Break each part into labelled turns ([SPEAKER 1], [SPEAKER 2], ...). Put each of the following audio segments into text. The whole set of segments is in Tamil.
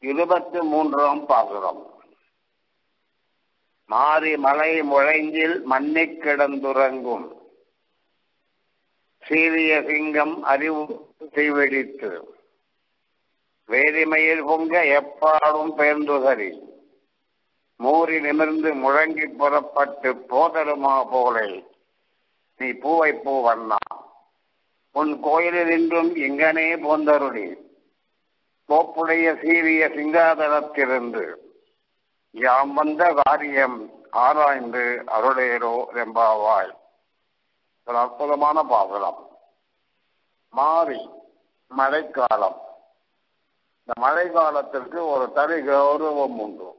[SPEAKER 1] இருபத்தி மூன்றாம் பாசுரம் மாறி மலை முழங்கில் மண்ணிக் கிடந்துறங்கும் சீரிய சிங்கம் அறிவு தீவெடித்து வேதிமையில் பொங்க எப்பாடும் பெயர்ந்துதறி மூறி நிமிர்ந்து முழங்கி புறப்பட்டு போதருமா போலே நீ பூவை பூ வண்ணா உன் கோயிலில் இன்றும் எங்கனே போந்தருளி கோப்புடைய சீரிய சிங்காதனத்திலிருந்து யாம் வந்த காரியம் ஆராய்ந்து அருளேரோ ரெம்பாவாய் ஒரு அற்புதமான பாசனம் மாறி மழைக்காலம் இந்த மழை காலத்திற்கு ஒரு தனி கௌரவம் உண்டு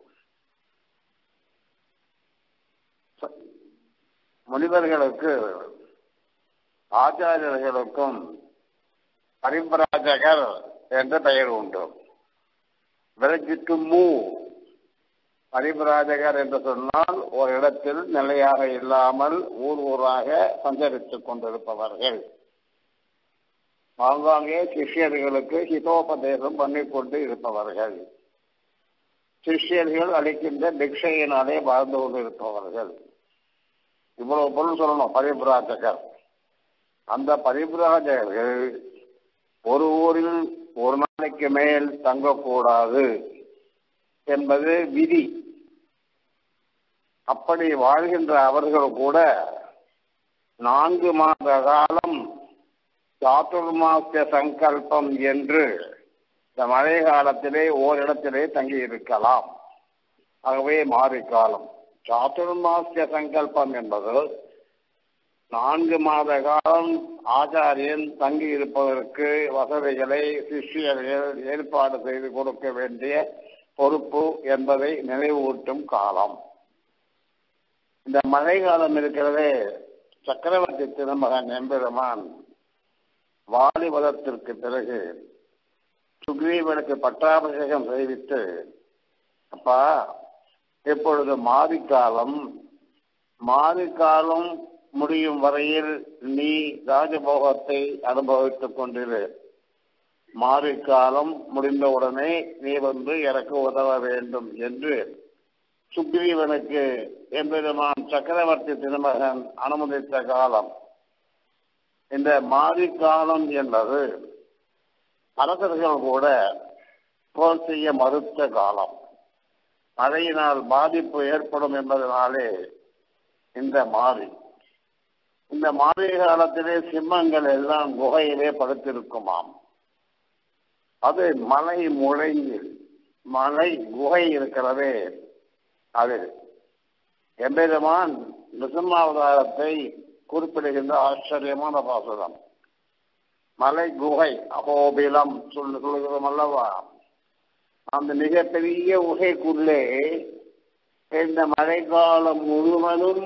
[SPEAKER 1] முனிவர்களுக்கு ஆச்சாரியர்களுக்கும் பரிம்பராஜகர் என்ற பெயர் உண்டு விளக்கிட்டு மூ பரிபராஜகர் என்று சொன்னால் ஒரு இடத்தில் நிலையாக இல்லாமல் ஊர் ஊராக சஞ்சரித்துக் கொண்டிருப்பவர்கள் ஆங்காங்கே சிஷ்யர்களுக்கு ஹிதோபதேசம் பண்ணிக்கொண்டு இருப்பவர்கள் சிஷ்யர்கள் அளிக்கின்ற பிக்ஷையினாலே வாழ்ந்து கொண்டிருப்பவர்கள் இவ்வளவு பொருள் சொல்லணும் பரிபிராஜகர் அந்த பரிபிராஜகர்கள் ஒரு ஊரில் ஒரு நாளைக்கு மேல் தங்கக்கூடாது என்பது விதி அப்படி வாழ்கின்ற அவர்கள் கூட நான்கு மாத காலம் சாத்துர்மாசிய சங்கல்பம் என்று இந்த மழை காலத்திலே ஓரிடத்திலே தங்கி இருக்கலாம் ஆகவே மாறி காலம் சாத்துர்மாசிய சங்கல்பம் என்பது நான்கு மாத காலம் ஆச்சாரியன் தங்கி இருப்பதற்கு வசதிகளை சிஷியர்கள் ஏற்பாடு செய்து கொடுக்க வேண்டிய பொறுப்பு என்பதை நினைவூட்டும் காலம் இந்த மழை காலம் இருக்கிறதே சக்கரவர்த்தி திருமகன் எம்பெருமான் வாலிபதத்திற்கு பிறகு சுக்ரீவனுக்கு பட்டாபிஷேகம் செய்வித்து அப்பா இப்பொழுது மாரிக்காலம் மாரிக்காலம் முடியும் வரையில் நீ ராஜபோகத்தை அனுபவித்துக் கொண்டிரு மாரிக்காலம் முடிந்தவுடனே நீ வந்து எனக்கு உதவ வேண்டும் என்று சுக்ரீவனுக்கு எம்பெருமான் சக்கரவர்த்தி திருமகன் அனுமதித்த காலம் இந்த மாரிக்காலம் என்பது அரசர்கள் கூட போர் செய்ய மறுத்த காலம் மழையினால் பாதிப்பு ஏற்படும் என்பதனாலே இந்த மாறி இந்த மாறி காலத்திலே சிம்மங்கள் எல்லாம் குகையிலே படுத்திருக்குமாம் அது மலை முழங்கில் மலை குகை இருக்கிறதே அது எம்பெருமான் நிசம்மாவதாரத்தை குறிப்பிடுகின்ற ஆச்சரியமான பாசுரம் மலை குகை அகோபிலம் சொல்லு சொல்லுகிறோம் அல்லவா அந்த மிகப்பெரிய குகைக்குள்ளே இந்த மழைக்காலம் முழுவதும்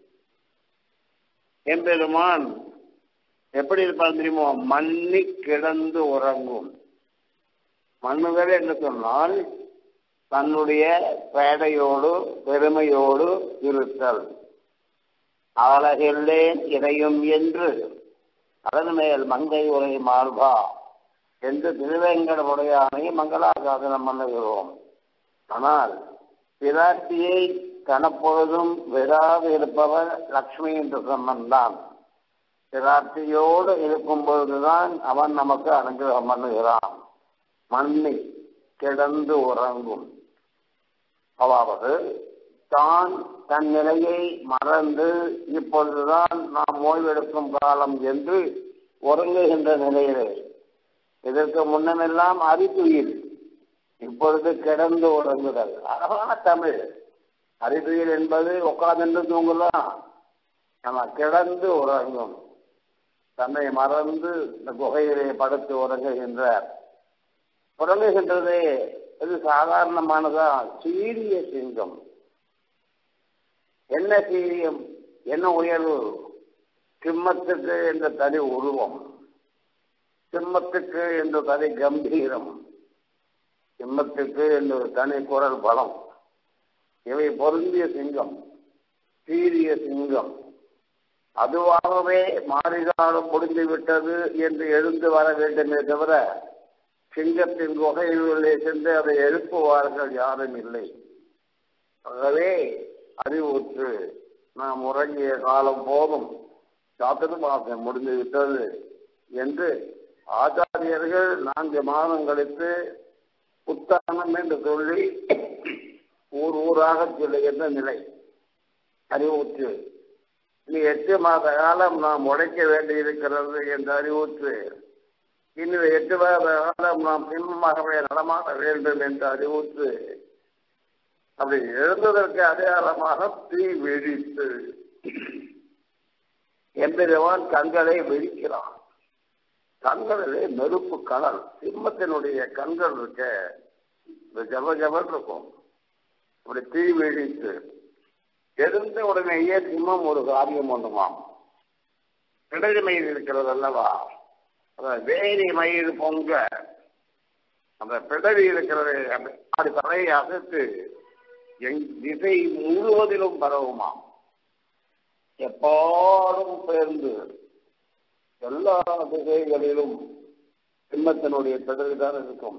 [SPEAKER 1] எம்பெருமான் எப்படி இருப்பான் தெரியுமோ மண்ணி கிடந்து உறங்கும் மண்ணுகள் என்று சொன்னால் தன்னுடைய பேடையோடு பெருமையோடு இருத்தல் ஆலகில்லேன் இதையும் என்று அதன் மேல் மங்கை உரை மார்பா என்று திருவேங்கடமுடையானை மங்களாசாசனம் பண்ணுகிறோம் ஆனால் பிராட்டியை கனப்பொழுதும் விடாது இருப்பவர் லக்ஷ்மி என்று சொன்னான் பிராட்டியோடு இருக்கும் பொழுதுதான் அவன் நமக்கு அனுகிரகம் பண்ணுகிறான் மண்ணி கிடந்து உறங்கும் அதாவது தான் தன் நிலையை மறந்து இப்பொழுதுதான் நாம் ஓய்வெடுக்கும் காலம் என்று உறங்குகின்ற நிலையிலே இதற்கு முன்னமெல்லாம் அறித்துயில் இப்பொழுது கிடந்து உறங்குதல் அழகான தமிழ் அறித்துயில் என்பது உட்கார்ந்து தூங்கலாம் நம்ம கிடந்து உறங்கும் தன்னை மறந்து இந்த குகையிலே படுத்து உறங்குகின்றார் உறங்குகின்றதே இது சாதாரணமானதா சீரிய சிங்கம் என்ன சீரியம் என்ன உயர்வு சிம்மத்துக்கு என்ற தனி உருவம் சிம்மத்துக்கு என்ற தனி கம்பீரம் சிம்மத்துக்கு என்ற தனி குரல் பலம் இவை பொருந்திய சிங்கம் சீரிய சிங்கம் அதுவாகவே மாறிகாலம் முடிந்து விட்டது என்று எழுந்து வர வேண்டுமே தவிர சிங்கத்தின் குகையிலே சென்று அதை எழுப்புவார்கள் யாரும் இல்லை ஆகவே அறிவுற்று நாம் உறங்கிய காலம் போதும் சாத்திர மாதம் முடிந்து விட்டது என்று ஆச்சாரியர்கள் நான்கு மாதம் கழித்து புத்தானம் என்று சொல்லி ஊர் ஊராக சொல்லுகின்ற நிலை அறிவுற்று இனி எட்டு மாத காலம் நாம் உழைக்க வேண்டியிருக்கிறது என்று அறிவுற்று இன்னும் எட்டு மாத காலம் நாம் பின்பமாகவே நடமாட வேண்டும் என்று அறிவுற்று அப்படி எழுந்ததற்கு அடையாளமாக தீ வெடித்து எம்பெருவான் கண்களை வெடிக்கிறான் கண்களிலே நெருப்பு கனல் சிம்மத்தினுடைய கண்கள் இருக்க இந்த ஜப ஜபல் இருக்கும் அப்படி தீ வெடித்து எழுந்த உடனேயே சிம்மம் ஒரு காரியம் ஒண்ணுமாம் இடது மயில் இருக்கிறது அல்லவா வேரி மயில் பொங்க அந்த பிடரி இருக்கிறது அது தலையை அசைத்து எங் திசை முழுவதிலும் பரவுமாம் எப்பாடும் சேர்ந்து எல்லா திசைகளிலும் சிம்மத்தினுடைய பிடரி தான் இருக்கும்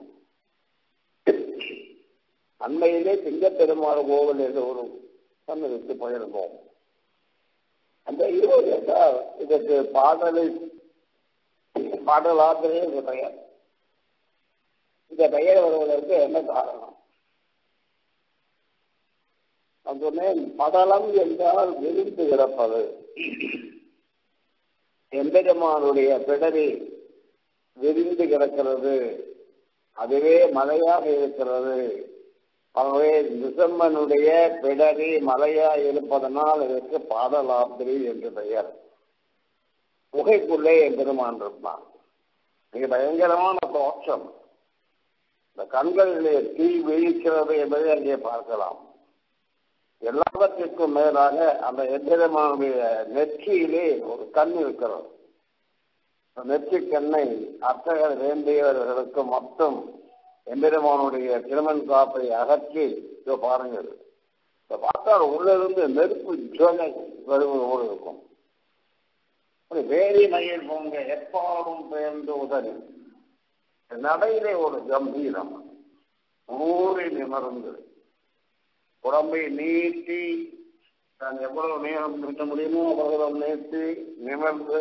[SPEAKER 1] அண்மையிலே சிங்கப்பெருமாள் கோவில் என்று ஒரு சன்னதிக்கு போயிருந்தோம் அந்த இருபது என்றால் இதற்கு பாடலை பாடலாசிரியர் இந்த பெயர் இந்த பெயர் வருவதற்கு என்ன காரணம் நான் சொன்னேன் படலம் என்றால் விரிந்து கிடப்பது எம்பெருமானுடைய பிடரி விரிந்து கிடக்கிறது அதுவே மலையாக இருக்கிறது ஆகவே நிசம்மனுடைய பிடரி மலையா இருப்பதனால் இதற்கு பாதலாத்திரி என்று பெயர் குகைக்குள்ளே எம்பெருமான் இருப்பான் மிக பயங்கரமான தோற்றம் இந்த கண்களிலே தீ வீழ்கிறது என்பதை அங்கே பார்க்கலாம் எல்லாவற்றிற்கும் மேலாக அந்த எம்பெருமானுடைய நெற்றியிலே ஒரு கண் இருக்கிறது நெற்றி கண்ணை அத்தகர் வேண்டியவர்களுக்கு மட்டும் எம்பெருமானுடைய திருமண் காப்பை அகற்றி இதோ பாருங்கள் இதை பார்த்தால் உள்ளிருந்து நெருப்பு ஜோலை வருவது போல இருக்கும் வேரி மயில் போங்க எப்பாடும் பெயர்ந்து உதறி நடையிலே ஒரு கம்பீரம் ஊறி நிமர்ந்து உடம்பை நீட்டி தான் எவ்வளவு நேரம் இருக்க முடியுமோ அவ்வளவு நீட்டி நிமிர்ந்து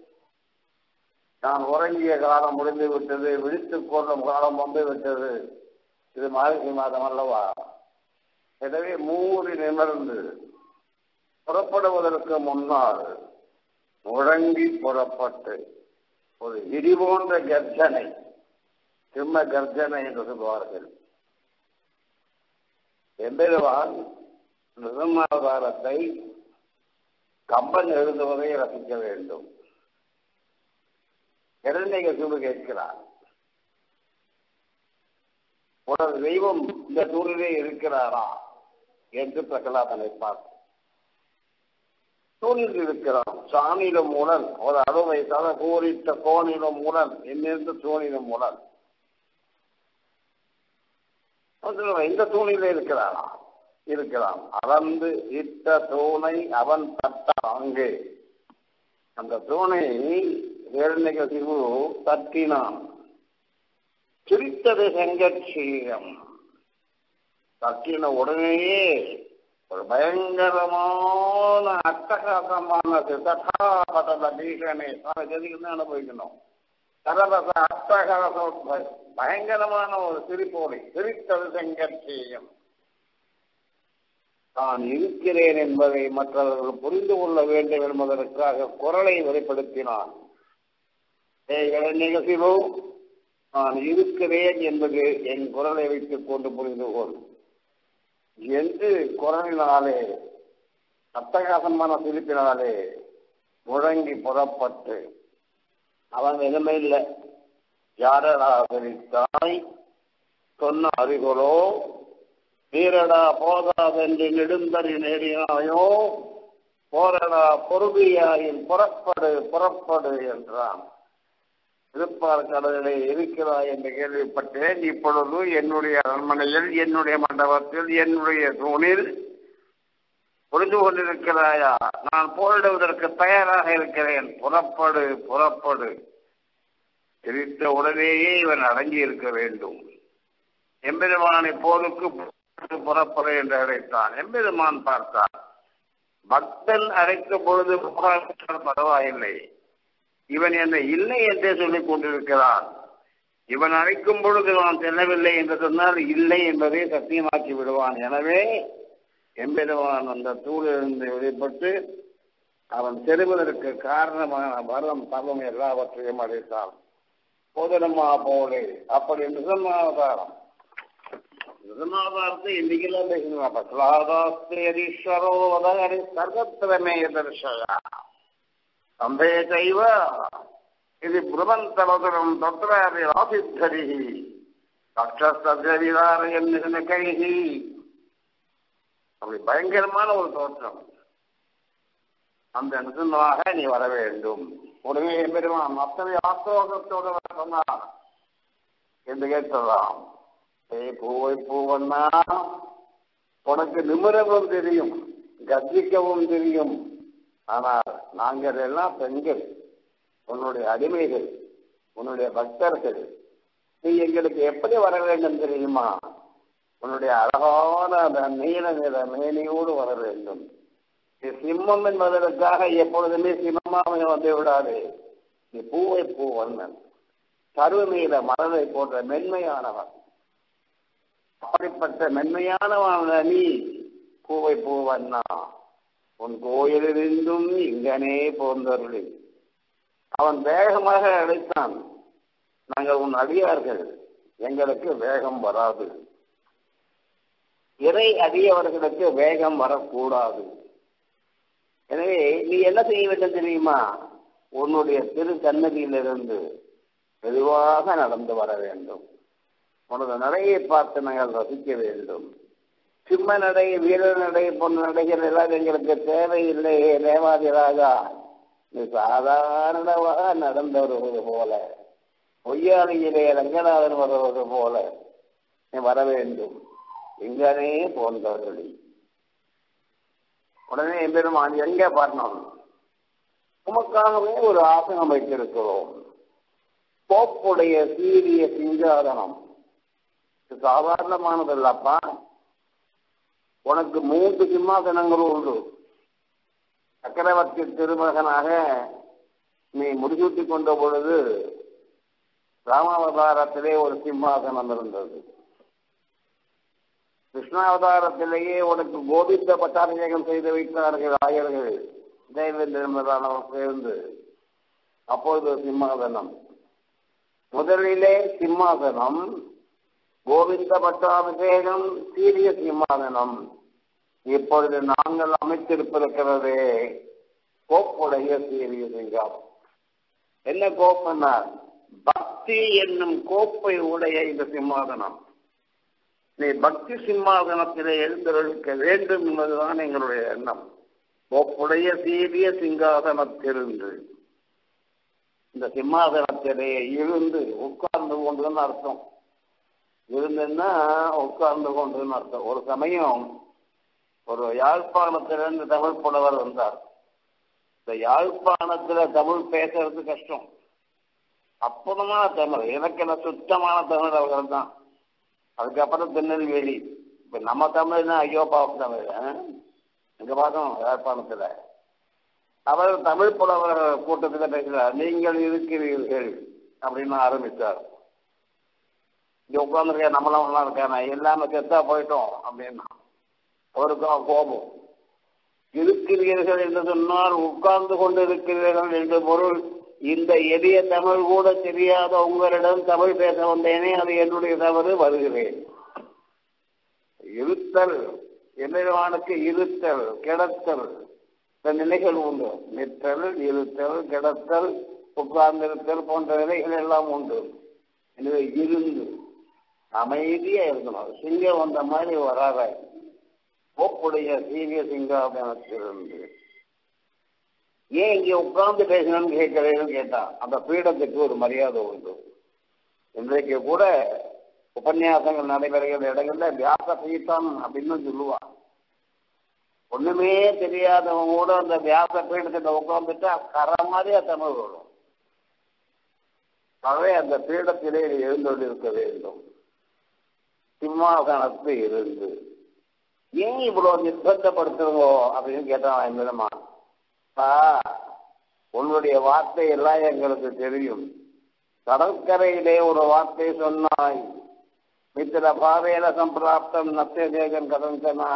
[SPEAKER 1] நான் உறங்கிய காலம் முடிந்து விட்டது விழித்துக் கொள்ளும் காலம் வந்து விட்டது இது மார்கழி மாதம் அல்லவா எனவே மூறி நிமிர்ந்து புறப்படுவதற்கு முன்னால் முழங்கி புறப்பட்டு ஒரு இடி போன்ற கர்ஜனை சிம்ம கர்ஜனை என்று சொல்வார்கள் எம்பெருவான் நிர்மாவதாரத்தை கம்பன் எழுதுவதை ரசிக்க வேண்டும் இரண்டைக சுடு கேட்கிறார் ஒரு தெய்வம் இந்த தூணிலே இருக்கிறாரா என்று பிரகலாதனை பார்த்து தூணில் இருக்கிறான் சாணியிலும் மூலன் ஒரு அறுவை தல கூறிட்ட கோணிலும் மூலன் என்னிருந்து தூணிலும் மூலன் இந்த தூணிலே இருக்கிறானா இருக்கிறான் அளந்து இட்ட தூணை அவன் தட்ட அங்கே அந்த தூணை வேர்நிக சிவு தட்டினான் சிரித்தது செங்கட்சீரம் தட்டின உடனேயே ஒரு பயங்கரமான அட்டகாசமான தட்டாபதல பீஷனை எதுக்கு தான் அனுபவிக்கணும் சரபச அட்டகாசம் பயங்கரமான ஒரு சிரிப்போடி சிரித்தது செங்கட்சீயம் தான் இருக்கிறேன் என்பதை மற்றவர்கள் புரிந்து கொள்ள வேண்டும் என்பதற்காக குரலை வெளிப்படுத்தினான் நிகழ்ச்சிவோ நான் இருக்கிறேன் என்பது என் குரலை வைத்துக் கொண்டு புரிந்து கொள் என்று குரலினாலே அட்டகாசமான சிரிப்பினாலே முழங்கி புறப்பட்டு அவன் எதுவுமே இல்லை யாரடா சிரித்தாய் சொன்ன அறிகுறோ வீரடா போதாதென்று நெடுந்தறி நேரினாயோ போரடா பொறுமையாயின் புறப்படு புறப்படு என்றான் திருப்பார் கடலிலே இருக்கிறாய் என்று கேள்விப்பட்டேன் இப்பொழுது என்னுடைய அரண்மனையில் என்னுடைய மண்டபத்தில் என்னுடைய தூணில் புரிந்து கொண்டிருக்கிறாயா நான் போரிடுவதற்கு தயாராக இருக்கிறேன் புறப்படு புறப்படு சிரித்த உடனேயே இவன் அடங்கி இருக்க வேண்டும் எம்பெருமானை போருக்கு புறப்புற என்று அழைத்தான் எம்பெருமான் பார்த்தான் பக்தன் அழைத்த பொழுது பரவாயில்லை இவன் என்னை இல்லை என்றே சொல்லிக் கொண்டிருக்கிறான் இவன் அழைக்கும் பொழுது நான் செல்லவில்லை என்று சொன்னால் இல்லை என்பதை சத்தியமாக்கி விடுவான் எனவே எம்பெருமான் அந்த தூளிலிருந்து வெளிப்பட்டு அவன் செல்வதற்கு காரணமான வரம் தவம் எல்லாவற்றையும் அளித்தான் போதனமா போலே அப்படி நிசமாவதாரம் நிசமாவதாரத்தை இன்னைக்கெல்லாம் பேசணும் பிரகலாதாஸ்தேரீஸ்வரோ வதகரி சர்வத்திரமே தர்ஷயா சம்பே செய்வ இது புருவந்தவதனம் தத்ராபி ஆசித்தரி கஷ்டஸ்திராரயன் கைகி அப்படி பயங்கரமான ஒரு தோற்றம் அந்த நிசமாக நீ வர வேண்டும் உடனே பெருமான் அத்தனை ஆத்தோகத்தோடு சொன்னான் என்று கேட்கலாம் ஏய் பூவை பூவண்ணா உனக்கு நிமிரவும் தெரியும் கர்ஜிக்கவும் தெரியும் ஆனால் நாங்கள் எல்லாம் பெண்கள் உன்னுடைய அடிமைகள் உன்னுடைய பக்தர்கள் நீ எங்களுக்கு எப்படி வர வேண்டும் தெரியுமா உன்னுடைய அழகான அந்த நீல நிற மேனியோடு வர வேண்டும் நீ சிம்மம் என்பதற்காக எப்பொழுதுமே சிம்மமாக வந்து விடாது நீ பூவை பூ வண்ணன் கருவமையில மலரை போன்ற மென்மையானவன் அப்படிப்பட்ட மென்மையானவன் நீ பூவை பூவண்ணா உன் கோயிலிருந்தும் இங்கனே போந்தருளி அவன் வேகமாக அழைத்தான் நாங்கள் உன் அடியார்கள் எங்களுக்கு வேகம் வராது இறை அடியவர்களுக்கு வேகம் வரக்கூடாது எனவே நீ என்ன செய்ய வேண்டும் தெரியுமா உன்னுடைய திரு சன்னதியிலிருந்து மெதுவாக நடந்து வர வேண்டும் உனது நடையை பார்த்து நாங்கள் ரசிக்க வேண்டும் சிம்ம நடை வீர நடை போன்ற நடைகள் எல்லாம் எங்களுக்கு தேவையில்லை தேவாதி ராஜா நீ சாதாரணமாக நடந்து வருவது போல பொய்யாளியிலே ரங்கநாதன் வருவது போல நீ வர வேண்டும் இங்கனே போன்றவர்களி உடனே எம்பெருமான் எங்க பார்க்கணும் உமக்காகவே ஒரு ஆசனம் வைத்திருக்கிறோம் கோப்புடைய சீரிய சிங்காதனம் இது சாதாரணமானதல்லப்பா உனக்கு மூன்று சிம்மாசனங்கள் உண்டு சக்கரவர்த்தி திருமகனாக நீ முடிசூட்டி கொண்ட பொழுது ராமாவதாரத்திலே ஒரு சிம்மாசனம் இருந்தது கிருஷ்ணாவதாரத்திலேயே உனக்கு கோவிந்த பட்டாபிஷேகம் செய்து வைத்தார்கள் ஆயர்கள் தேவேந்திரன் சேர்ந்து அப்பொழுது சிம்மாசனம் முதலிலே சிம்மாசனம் கோவிந்த பட்டாபிஷேகம் சீரிய சிம்மாசனம் இப்பொழுது நாங்கள் அமைத்திருப்பிருக்கிறதே கோப்புடைய சீரிய சிங்கம் என்ன கோப்புன்னா பக்தி என்னும் கோப்பை உடைய இந்த சிம்மாசனம் நீ பக்தி சிம்மாசனத்திலே எழுந்தருளிக்க வேண்டும் என்பதுதான் எங்களுடைய எண்ணம் கோப்புடைய சீரிய சிங்காசனத்திலிருந்து இந்த சிம்மாசனத்திலே இருந்து உட்கார்ந்து கொண்டுன்னு அர்த்தம் இருந்துன்னா உட்கார்ந்து கொண்டுன்னு அர்த்தம் ஒரு சமயம் ஒரு யாழ்ப்பாணத்திலிருந்து தமிழ் புலவர் வந்தார் இந்த யாழ்ப்பாணத்துல தமிழ் பேசுறது கஷ்டம் அற்புதமான தமிழ் எனக்கு என்ன சுத்தமான தமிழ் அவர்கள் தான் அதுக்கப்புறம் திருநெல்வேலி இப்ப நம்ம தமிழ்னா ஐயோ பாவம் தமிழ் இங்க பார்த்தோம் யாழ்ப்பாணத்துல அவர் தமிழ் புலவர் கூட்டத்தில் பேசுகிறார் நீங்கள் இருக்கிறீர்கள் அப்படின்னு ஆரம்பித்தார் இங்க உட்காந்துருக்க நம்மளாம் ஒன்றா இருக்கானே எல்லாமே செத்தா போயிட்டோம் அப்படின்னா அவருக்கும் கோபம் இருக்கிறீர்கள் என்று சொன்னால் உட்கார்ந்து கொண்டு இருக்கிறீர்கள் என்று பொருள் இந்த எளிய தமிழ் கூட தெரியாத உங்களிடம் தமிழ் பேச வந்தேனே அது என்னுடைய தவறு வருகிறேன் இருத்தல் எம்பெருமானுக்கு இருத்தல் கிடத்தல் இந்த நிலைகள் உண்டு நிற்றல் இருத்தல் கிடத்தல் உட்கார்ந்திருத்தல் போன்ற நிலைகள் எல்லாம் உண்டு எனவே இருந்து அமைதியா இருக்கணும் சிங்கம் வந்த மாதிரி வராத கோப்புடைய சீரிய சிங்காதனத்திலிருந்து ஏன் இங்க உட்கார்ந்து பேசணும்னு கேட்கிறேன்னு கேட்டான் அந்த பீடத்துக்கு ஒரு மரியாதை உண்டு இன்றைக்கு கூட உபன்யாசங்கள் நடைபெறுகிற இடங்கள்ல வியாச பீட்டம் அப்படின்னு சொல்லுவான் ஒண்ணுமே தெரியாதவங்க கூட அந்த வியாச பீடத்துல உட்காந்துட்டா கரை மாதிரியா தமிழ் வரும் ஆகவே அந்த பீடத்திலே நீ எழுந்தொண்டிருக்க வேண்டும் சிம்மாசனத்து இருந்து ஏன் இவ்வளவு நிர்பந்தப்படுத்துறோம் அப்படின்னு கேட்டான் எம்பெருமான் உன்னுடைய வார்த்தை எல்லாம் எங்களுக்கு தெரியும் கடற்கரையிலே ஒரு வார்த்தை சொன்னாய் மித்திர பாவேன சம்பிராப்தம் நத்தியதேகன் கதஞ்சனா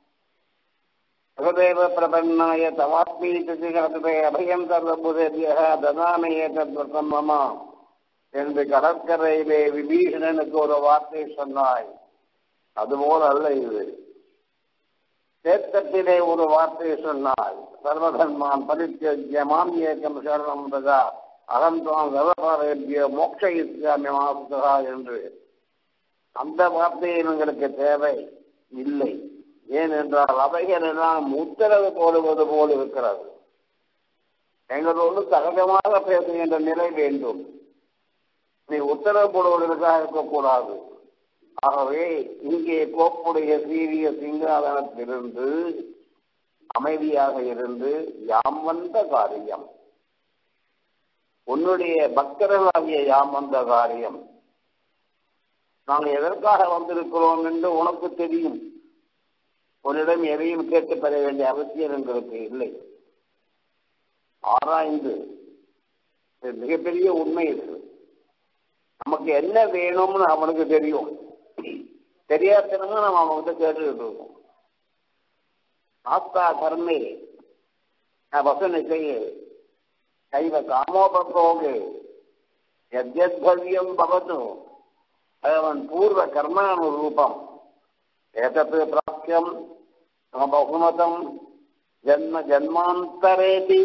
[SPEAKER 1] சுகதேவ பிரபன்னாய தவாத்மீதி கதத்தை அபயம் தர்வபுதேபிய ததாமையே தத்வர்த்தம் மமா என்று கடற்கரையிலே விபீஷணனுக்கு ஒரு வார்த்தை சொன்னாய் அதுபோல் அல்ல இது தேத்தத்திலே ஒரு வார்த்தை சொன்னாய் சர்வதர்மான் பரித்திய மாம் ஏக்கம் சரணம் ததா அகம் துவாம் சர்வபாரேபிய மோட்ச இஸ்லாமிய மாசுகா என்று அந்த வார்த்தை எங்களுக்கு தேவை இல்லை ஏனென்றால் அவைகள் எல்லாம் உத்தரவு போடுவது போல் இருக்கிறது எங்களோடு சகஜமாக பேசுகின்ற நிலை வேண்டும் நீ உத்தரவு போடுவதற்காக இருக்கக்கூடாது ஆகவே இங்கே கோப்புடைய சீரிய சிங்காதனத்திலிருந்து அமைதியாக இருந்து யாம் வந்த காரியம் உன்னுடைய பக்தர்களாகிய யாம் வந்த காரியம் நாங்கள் எதற்காக வந்திருக்கிறோம் என்று உனக்கு தெரியும் உன்னிடம் எதையும் கேட்டு பெற வேண்டிய அவசியம் எங்களுக்கு இல்லை ஆராய்ந்து மிகப்பெரிய உண்மை இது நமக்கு என்ன வேணும்னு அவனுக்கு தெரியும் தெரியாதனங்க நம்ம அவன்கிட்ட கேட்டுக்கிட்டு இருக்கோம் ஆஸ்தா கர்மே வசன செய்ய கைவ காமோபோகு யத்யத்பவ்யம் பவது அவன் பூர்வ கர்மானுரூபம் एतत् प्राप्यं मम बहुमतं जन्म जन्मान्तरेपि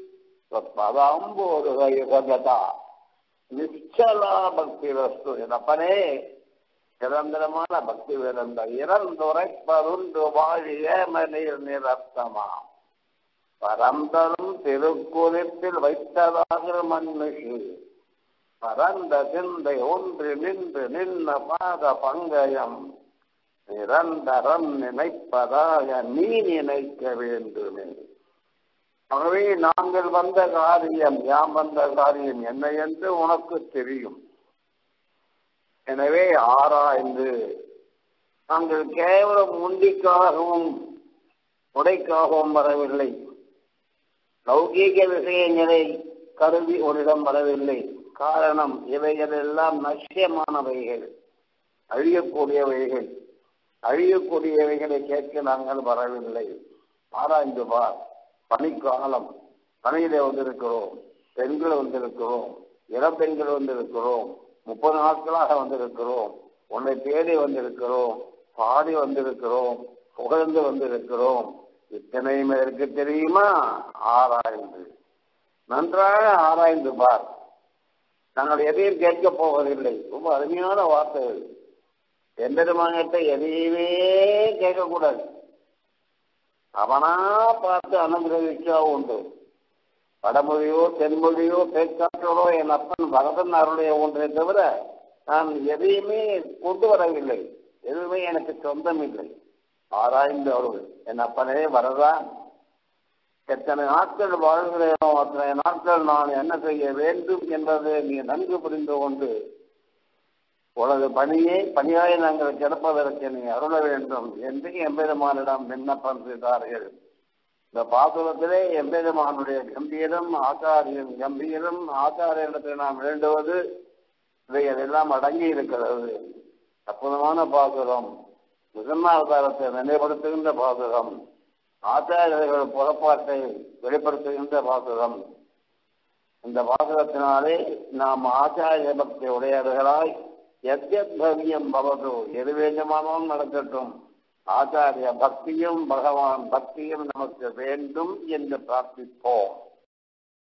[SPEAKER 1] त्वत्पदाम्बोरुगयुगगता நிச்சலா பக்தி வஸ்து இதப்பனே நிரந்தரமான பக்தி விருந்த இறந்துரைப்பதுண்டு வாழிய மனிர் நிரத்தமா பரந்தரும் திருக்குறிப்பில் வைத்ததாக மண்ணுஷி பரந்த சிந்தை ஒன்று நின்று நின்ன பாத பங்கயம் நிரந்தரம் நினைப்பதாக நீ நினைக்க வேண்டுமே ஆகவே நாங்கள் வந்த காரியம் யாம் வந்த காரியம் என்ன என்று உனக்கு தெரியும் எனவே ஆராய்ந்து நாங்கள் கேவலம் உண்டிக்காகவும் உடைக்காகவும் வரவில்லை லௌகீக விஷயங்களை கருதி உன்னிடம் வரவில்லை காரணம் இவைகள் எல்லாம் நஷ்யமானவைகள் அழியக்கூடியவைகள் அழியக்கூடியவைகளை கேட்க நாங்கள் வரவில்லை ஆராய்ந்து பார் பனிக்காலம் பணியிலே வந்திருக்கிறோம் பெண்கள் வந்திருக்கிறோம் இளம் பெண்கள் வந்திருக்கிறோம் முப்பது நாட்களாக வந்திருக்கிறோம் உன்னை தேடி வந்திருக்கிறோம் பாடி வந்திருக்கிறோம் புகழ்ந்து வந்திருக்கிறோம் இத்தனையும் இதற்கு தெரியுமா ஆராய்ந்து நன்றாக ஆராய்ந்து பார் நாங்கள் எதையும் கேட்கப் போவதில்லை ரொம்ப அருமையான வார்த்தைகள் எம்பெருமானிட்ட எதையுமே கேட்கக்கூடாது அவனா பார்த்து அனுகிரகிச்சா உண்டு வடமொழியோ தென்மொழியோ பேச்சாற்றலோ என் அப்பன் பரதன் அருடைய ஒன்றை தவிர நான் எதையுமே கொண்டு வரவில்லை எதுவுமே எனக்கு சொந்தம் இல்லை ஆராய்ந்து அவர்கள் என் அப்பனே வரதான் எத்தனை நாட்கள் வாழ்கிறேனோ அத்தனை நாட்கள் நான் என்ன செய்ய வேண்டும் என்பதை நீ நன்கு புரிந்து கொண்டு உனது பணியை பணியாய் நாங்கள் கிடப்பதற்கு நீ அருள வேண்டும் என்று எம்பெருமானிடம் விண்ணப்பம் செய்தார்கள் இந்த பாசுரத்திலே எம்பெருமானுடைய கம்பீரம் ஆச்சாரியன் கம்பீரம் ஆச்சாரியனிடத்தில் நாம் வேண்டுவது இவைகள் எல்லாம் அடங்கி இருக்கிறது அற்புதமான பாசுரம் முதன்மாவதாரத்தை நினைவுபடுத்துகின்ற பாசுரம் ஆச்சாரியர்கள் புறப்பாட்டை வெளிப்படுத்துகின்ற பாசுரம் இந்த பாசுரத்தினாலே நாம் ஆச்சாரிய பக்தி உடையவர்களாய் எத்யத் பவியம் பவது எது வேண்டுமானாலும் நடக்கட்டும் ஆச்சாரிய பக்தியும் பகவான் பக்தியும் நமக்கு வேண்டும் என்று பிரார்த்திப்போம்